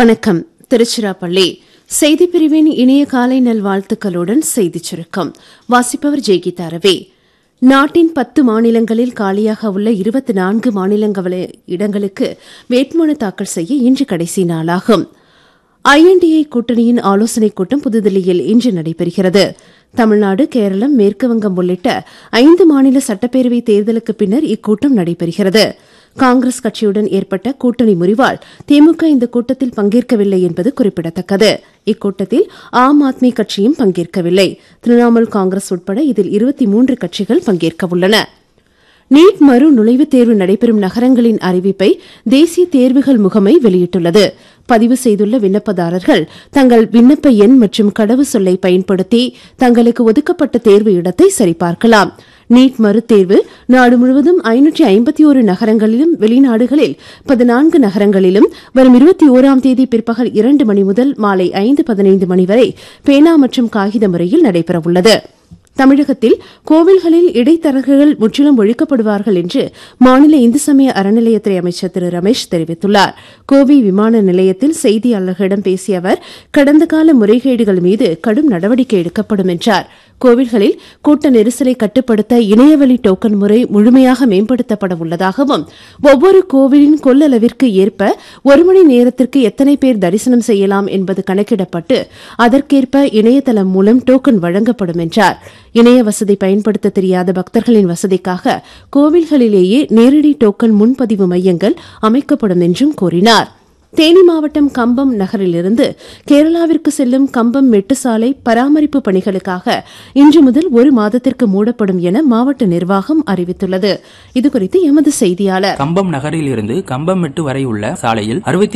வணக்கம் திருச்சிராப்பள்ளி செய்திப் பிரிவின் இனிய காலை நல்வாழ்த்துக்களுடன் செய்திச் சுருக்கம் வாசிப்பவர் ஜெய்கீதா ரவி நாட்டின் பத்து மாநிலங்களில் காலியாக உள்ள இருபத்தி நான்கு மாநிலங்களவை இடங்களுக்கு வேட்புமனு தாக்கல் செய்ய இன்று கடைசி நாளாகும் ஐஎன்டிஏ கூட்டணியின் ஆலோசனைக் கூட்டம் புதுதில்லியில் இன்று நடைபெறுகிறது தமிழ்நாடு கேரளம் மேற்குவங்கம் உள்ளிட்ட ஐந்து மாநில சட்டப்பேரவை தேர்தலுக்கு பின்னர் இக்கூட்டம் நடைபெறுகிறது காங்கிரஸ் கட்சியுடன் ஏற்பட்ட கூட்டணி முறிவால் திமுக இந்த கூட்டத்தில் பங்கேற்கவில்லை என்பது குறிப்பிடத்தக்கது இக்கூட்டத்தில் ஆம் ஆத்மி கட்சியும் பங்கேற்கவில்லை திரிணாமுல் காங்கிரஸ் உட்பட இதில் இருபத்தி மூன்று கட்சிகள் பங்கேற்கவுள்ளன நீட் மறு நுழைவுத் தேர்வு நடைபெறும் நகரங்களின் அறிவிப்பை தேசிய தேர்வுகள் முகமை வெளியிட்டுள்ளது பதிவு செய்துள்ள விண்ணப்பதாரர்கள் தங்கள் விண்ணப்ப எண் மற்றும் கடவு சொல்லை பயன்படுத்தி தங்களுக்கு ஒதுக்கப்பட்ட தேர்வு இடத்தை சரிபார்க்கலாம் நீட் மறுதேர்வு நாடு முழுவதும் ஐநூற்றி ஐம்பத்தி ஒரு நகரங்களிலும் வெளிநாடுகளில் பதினான்கு நகரங்களிலும் வரும் இருபத்தி ஓராம் தேதி பிற்பகல் இரண்டு மணி முதல் மாலை ஐந்து பதினைந்து மணி வரை பேனா மற்றும் காகித முறையில் நடைபெறவுள்ளது தமிழகத்தில் கோவில்களில் இடைத்தரகர்கள் முற்றிலும் ஒழிக்கப்படுவார்கள் என்று மாநில இந்து சமய அறநிலையத்துறை அமைச்சர் திரு ரமேஷ் தெரிவித்துள்ளார் கோவை விமான நிலையத்தில் செய்தியாளர்களிடம் பேசிய அவர் கடந்த கால முறைகேடுகள் மீது கடும் நடவடிக்கை எடுக்கப்படும் என்றார் கோவில்களில் கூட்ட நெரிசலை கட்டுப்படுத்த இணையவழி டோக்கன் முறை முழுமையாக மேம்படுத்தப்பட உள்ளதாகவும் ஒவ்வொரு கோவிலின் கொள்ளளவிற்கு ஏற்ப ஒரு மணி நேரத்திற்கு எத்தனை பேர் தரிசனம் செய்யலாம் என்பது கணக்கிடப்பட்டு அதற்கேற்ப இணையதளம் மூலம் டோக்கன் வழங்கப்படும் என்றார் இணைய வசதி பயன்படுத்த தெரியாத பக்தர்களின் வசதிக்காக கோவில்களிலேயே நேரடி டோக்கன் முன்பதிவு மையங்கள் அமைக்கப்படும் என்றும் கூறினார் தேனி மாவட்டம் கம்பம் நகரிலிருந்து கேரளாவிற்கு செல்லும் கம்பம் மெட்டு சாலை பராமரிப்பு பணிகளுக்காக இன்று முதல் ஒரு மாதத்திற்கு மூடப்படும் என மாவட்ட நிர்வாகம் அறிவித்துள்ளது இதுகுறித்து எமது செய்தியாளர் கம்பம் நகரில் இருந்து கம்பம் மெட்டு வரை உள்ள சாலையில் அறுபத்தி